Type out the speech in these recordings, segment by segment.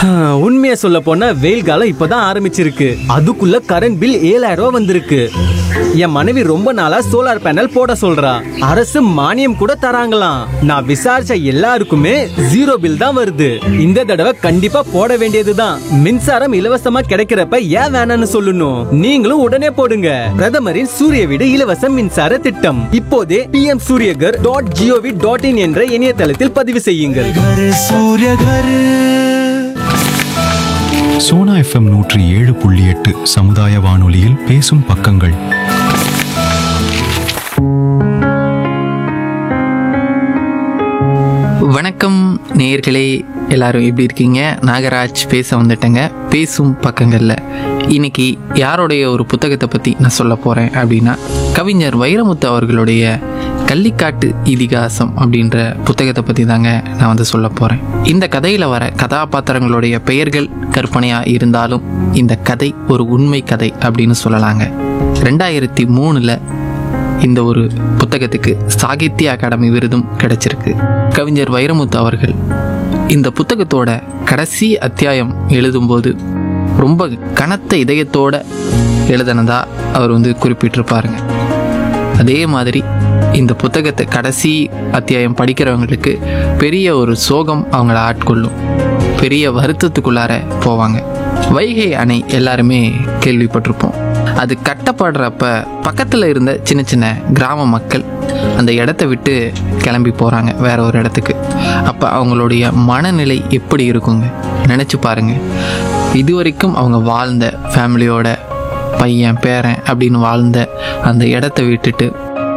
உண்மையை சொல்ல போனா வெயில் காலம் இப்பதான் ஆரம்பிச்சிருக்கு அதுக்குள்ள கரண்ட் பில் ஏழாயிரம் ரூபாய் வந்திருக்கு என் மனைவி ரொம்ப நாளா சோலார் பேனல் போட சொல்றா அரசு மானியம் கூட தராங்களாம் நான் விசாரிச்ச எல்லாருக்குமே ஜீரோ பில் தான் வருது இந்த தடவை கண்டிப்பா போட வேண்டியதுதான் மின்சாரம் இலவசமா கிடைக்கிறப்ப ஏன் வேணாம்னு சொல்லணும் நீங்களும் உடனே போடுங்க பிரதமரின் சூரிய வீடு இலவச மின்சார திட்டம் இப்போதே P M Suryaghar dot G O V dot in என்ற இணையதளத்தில் பதிவு செய்யுங்கள் घर सूर्य घर சோனா எஃப்எம் நூற்றி ஏழு புள்ளி எட்டு சமுதாய வானொலியில் பேசும் பக்கங்கள் வணக்கம் நேயர்களே எல்லாரும் எப்படி இருக்கீங்க நாகராஜ் பேச வந்துட்டேங்க பேசும் பக்கங்களில் இன்னைக்கு யாருடைய ஒரு புத்தகத்தை பற்றி நான் சொல்ல போகிறேன் அப்படின்னா கவிஞர் வைரமுத்து அவர்களுடைய கள்ளிக்காட்டு இதிகாசம் அப்படின்ற புத்தகத்தை பற்றி தாங்க நான் வந்து சொல்ல போகிறேன் இந்த கதையில் வர கதாபாத்திரங்களுடைய பெயர்கள் கற்பனையாக இருந்தாலும் இந்த கதை ஒரு உண்மை கதை அப்படின்னு சொல்லலாங்க ரெண்டாயிரத்தி மூணில் இந்த ஒரு புத்தகத்துக்கு சாகித்ய அகாடமி விருதும் கிடைச்சிருக்கு கவிஞர் வைரமுத்து அவர்கள் இந்த புத்தகத்தோட கடைசி அத்தியாயம் எழுதும்போது ரொம்ப கனத்த இதயத்தோட எழுதினதா அவர் வந்து குறிப்பிட்டிருப்பாருங்க அதே மாதிரி இந்த புத்தகத்தை கடைசி அத்தியாயம் படிக்கிறவங்களுக்கு பெரிய ஒரு சோகம் அவங்கள ஆட்கொள்ளும் பெரிய வருத்தத்துக்குள்ளார போவாங்க வைகை அணை எல்லாருமே கேள்விப்பட்டிருப்போம் அது கட்டப்படுறப்ப பக்கத்தில் இருந்த சின்ன சின்ன கிராம மக்கள் அந்த இடத்த விட்டு கிளம்பி போகிறாங்க வேற ஒரு இடத்துக்கு அப்போ அவங்களுடைய மனநிலை எப்படி இருக்குங்க நினச்சி பாருங்க இதுவரைக்கும் அவங்க வாழ்ந்த ஃபேமிலியோட பையன் பேரன் அப்படின்னு வாழ்ந்த அந்த இடத்த விட்டுட்டு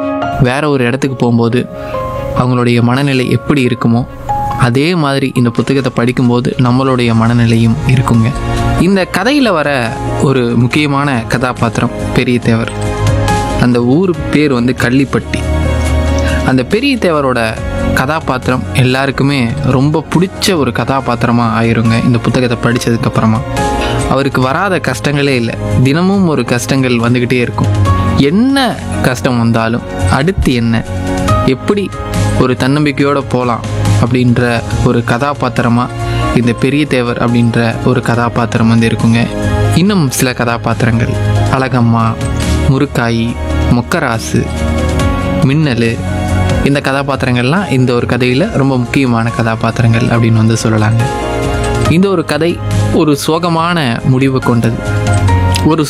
வேற ஒரு இடத்துக்கு போகும்போது அவங்களுடைய மனநிலை எப்படி இருக்குமோ அதே மாதிரி இந்த புத்தகத்தை படிக்கும்போது நம்மளுடைய மனநிலையும் இருக்குங்க இந்த கதையில் வர ஒரு முக்கியமான கதாபாத்திரம் பெரிய தேவர் அந்த ஊர் பேர் வந்து கள்ளிப்பட்டி அந்த பெரிய தேவரோட கதாபாத்திரம் எல்லாருக்குமே ரொம்ப பிடிச்ச ஒரு கதாபாத்திரமாக ஆயிருங்க இந்த புத்தகத்தை படித்ததுக்கப்புறமா அவருக்கு வராத கஷ்டங்களே இல்லை தினமும் ஒரு கஷ்டங்கள் வந்துக்கிட்டே இருக்கும் என்ன கஷ்டம் வந்தாலும் அடுத்து என்ன எப்படி ஒரு தன்னம்பிக்கையோடு போகலாம் அப்படின்ற ஒரு கதாபாத்திரமாக இந்த பெரிய தேவர் அப்படின்ற ஒரு கதாபாத்திரம் வந்து இருக்குங்க இன்னும் சில கதாபாத்திரங்கள் அழகம்மா முருக்காயி மொக்கராசு மின்னல் இந்த கதாபாத்திரங்கள்லாம் இந்த ஒரு கதையில் ரொம்ப முக்கியமான கதாபாத்திரங்கள் அப்படின்னு வந்து சொல்லலாங்க இந்த ஒரு கதை ஒரு சோகமான முடிவு கொண்டது ஒரு